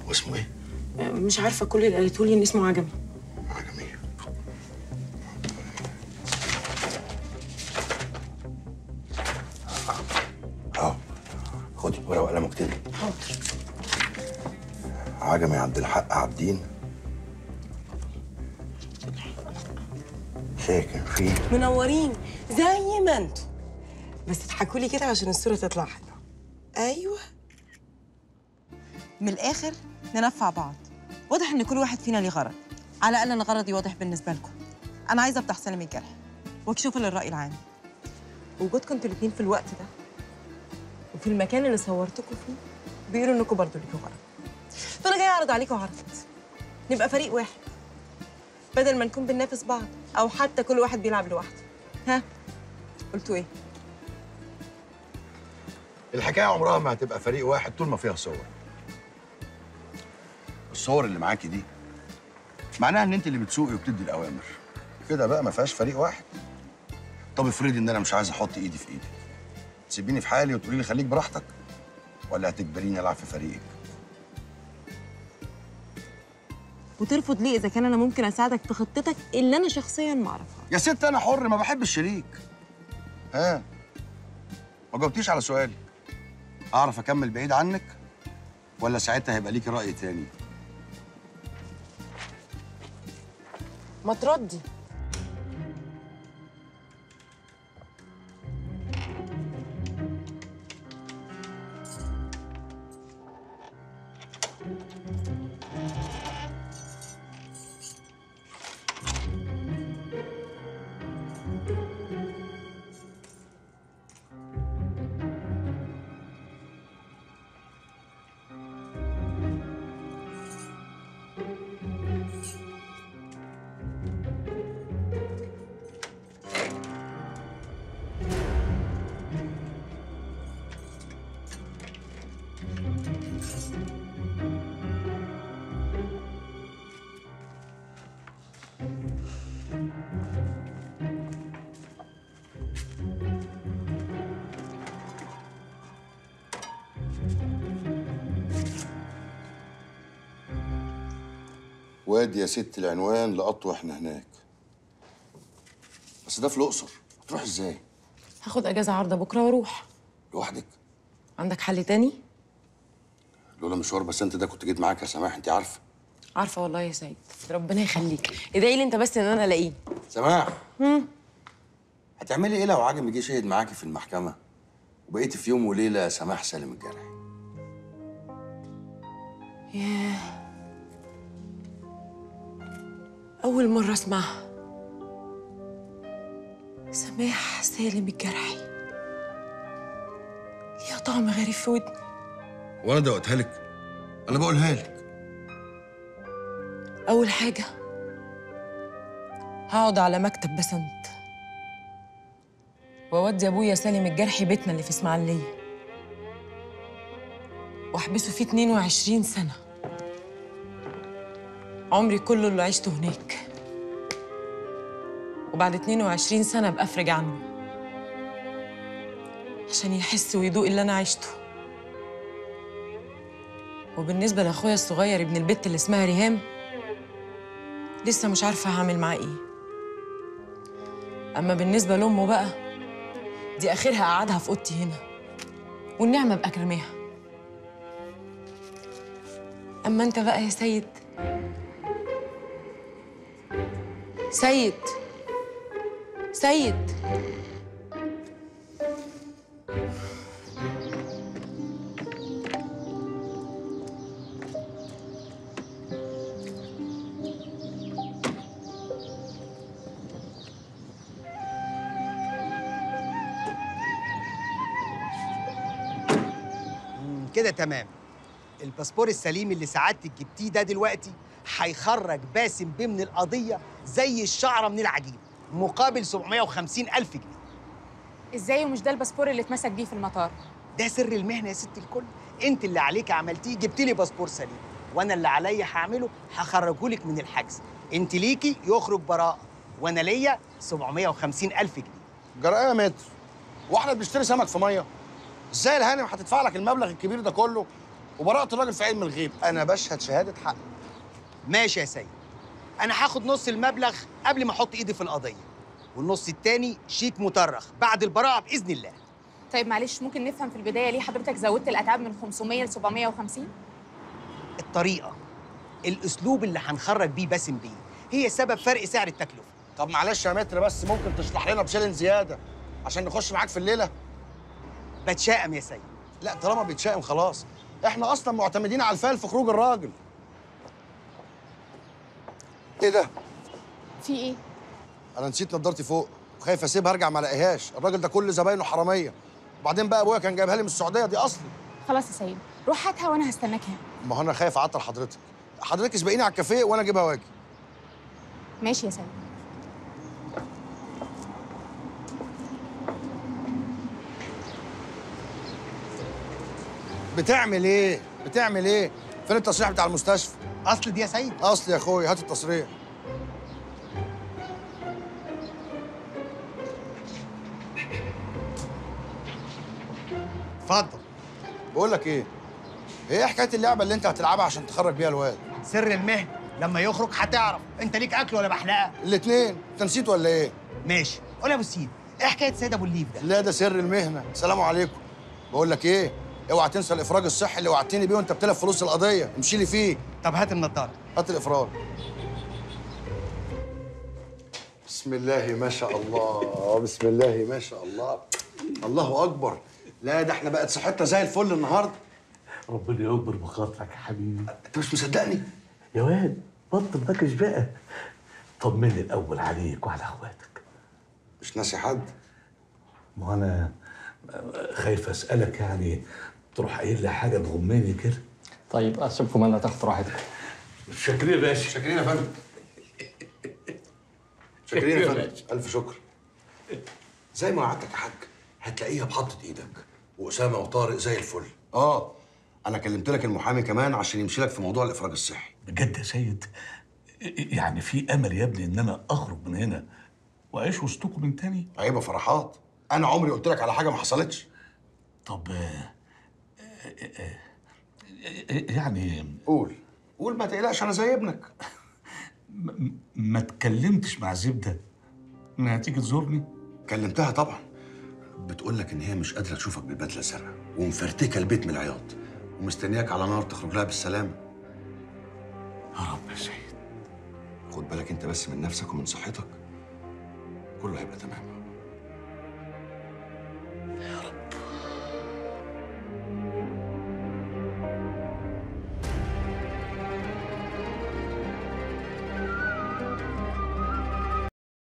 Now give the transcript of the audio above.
واسمه ايه؟ مش عارفه كل اللي قالته لي ان اسمه عجمي عجمي اه خدي ورقه وقلم واكتبي حاضر عجمي عبد الحق عابدين ساكن في منورين زي ما انتوا بس اضحكوا لي كده عشان الصوره تطلع حلوه ايوه من الاخر ننفع بعض واضح ان كل واحد فينا ليه غرض على الاقل انا غرضي واضح بالنسبه لكم انا عايزه افتح سلم الجرح واكشفه للراي العام وجودكم انتوا الاثنين في الوقت ده وفي المكان اللي صورتكم فيه بيقولوا انكم برضه ليكوا غرض فانا جاي اعرض عليكم عرض نبقى فريق واحد بدل ما نكون بننافس بعض او حتى كل واحد بيلعب لوحده ها قلتوا ايه الحكايه عمرها ما هتبقى فريق واحد طول ما فيها صور الصور اللي معاكي دي معناها ان انت اللي بتسوقي وبتدي الاوامر كده بقى ما فيهاش فريق واحد طب افرضي ان انا مش عايز احط ايدي في ايدك تسيبيني في حالي وتقولي لي خليك براحتك ولا هتجبريني العب في فريقك وترفض ليه اذا كان انا ممكن اساعدك في خطتك اللي انا شخصيا ما اعرفها يا ست انا حر ما بحب الشريك ها ما جاوبتيش على سؤالي اعرف اكمل بعيد عنك ولا ساعتها هيبقى ليكي راي تاني ما تردي وادي يا ست العنوان لقط واحنا هناك بس ده في الاقصر هتروح ازاي هاخد اجازه عارضه بكره واروح لوحدك عندك حل تاني لولا مشوار بس انت ده كنت جيت معاك يا سماح انت عارفه عارفه والله يا سيد ربنا يخليك ادعي لي انت بس ان انا الاقيه سماح هتعملي ايه لو عجمي جه شهد معاكي في المحكمه وبقيتي في يوم وليله سماح سالم الجرحي ياه أول مرة أسمعها سماح سالم الجرحي ليها طعم غريب في ودني وانا دوقتها لك انا بقولها لك أول حاجة هقعد على مكتب بسنت وأودي أبويا سالم الجرحي بيتنا اللي في إسماعيلية وأحبسه فيه 22 سنة عمري كله اللي عشته هناك وبعد 22 سنة أبقى أفرج عنه عشان يحس ويدوق اللي أنا عشته وبالنسبة لأخويا الصغير ابن البت اللي اسمها ريهام لسه مش عارفة هعمل معاه إيه أما بالنسبة لأمه بقى دي آخرها أقعدها في أوضتي هنا والنعمة أبقى كرماها أما أنت بقى يا سيد سيد سيد كده تمام الباسبور السليم اللي سعادتك جبتيه ده دلوقتي هيخرج باسم بيه من القضيه زي الشعره من العجين مقابل 750 الف جنيه ازاي ومش ده الباسبور اللي اتمسك بيه في المطار ده سر المهنه يا ست الكل انت اللي عليك عملتيه جبت لي باسبور سليم وانا اللي عليا هعمله هخرجه لك من الحجز انت ليكي يخرج براءه وانا ليا 750 الف جنيه جرأة يا متر واحنا بنشتري سمك في ميه ازاي الهانم هتدفع لك المبلغ الكبير ده كله وبراءه الراجل في علم الغيب انا بشهد شهاده حق ماشي يا سيد انا هاخد نص المبلغ قبل ما احط ايدي في القضيه والنص التاني شيك مطرخ بعد البراءه باذن الله طيب معلش ممكن نفهم في البدايه ليه حضرتك زودت الاتعاب من 500 ل 750 الطريقه الاسلوب اللي هنخرج بيه باسم بيه هي سبب فرق سعر التكلفه طب معلش يا متر بس ممكن تشرح لنا بشيلن زياده عشان نخش معاك في الليله بتشائم يا سيد لا طالما بيتشائم خلاص احنا اصلا معتمدين على الفال في خروج الراجل ايه ده في ايه انا نسيت نضارتي فوق وخايف اسيبها ارجع ما الاقيهاش الراجل ده كل زباينه حراميه وبعدين بقى ابويا كان جايبها لي من السعوديه دي اصلي خلاص يا سيد روح هاتها وانا هستناك هنا ما هو انا خايف اعطل حضرتك حضرتك اسبقيني على الكافيه وانا اجيبها واجي ماشي يا سيد بتعمل ايه بتعمل ايه فين التصريح بتاع المستشفى اصل دي يا سيد اصل يا اخويا هات التصريح اتفضل بقول لك ايه ايه حكايه اللعبه اللي انت هتلعبها عشان تخرج بيها الواد سر المهنه لما يخرج هتعرف انت ليك اكل ولا بحلقه الاثنين انت نسيت ولا ايه ماشي قول يا ابو سيد ايه حكايه سيد ابو الليف ده لا ده سر المهنه السلام عليكم بقول لك ايه اوعى تنسى الافراج الصحي اللي وعدتني بيه وانت بتلف فلوس القضيه امشي لي فيه طب هات النضاره هات الافراج بسم الله ما شاء الله بسم الله ما شاء الله الله اكبر لا ده احنا بقت صحتنا زي الفل النهارده ربنا يكبر بخاطرك يا حبيبي انت مش مصدقني يا واد بطل نكش بقى طمني الاول عليك وعلى اخواتك مش ناسي حد ما انا خايف اسالك يعني تروح قايل لي حاجه تغمني كده طيب اسيبكم انا تحت راحتكم شكرا يا باشا شاكرين يا فندم شاكرين يا فندم الف شكر زي ما وعدتك يا حاج هتلاقيها بحطة ايدك واسامه وطارق زي الفل اه انا كلمت لك المحامي كمان عشان يمشي لك في موضوع الافراج الصحي بجد يا سيد يعني في امل يا ابني ان انا اخرج من هنا واعيش وسطكم من تاني عيب يا فرحات انا عمري قلت لك على حاجه ما حصلتش طب آه، آه، آه، يعني قول قول ما تقلقش انا زي ابنك م- ما اتكلمتش مع زبده انها تيجي تزورني كلمتها طبعا بتقول لك ان هي مش قادره تشوفك بالبدله الزرقاء ومفرتكه البيت من العياط ومستنياك على نار تخرج لها بالسلامه يا رب يا سيد خد بالك انت بس من نفسك ومن صحتك كله هيبقى تمام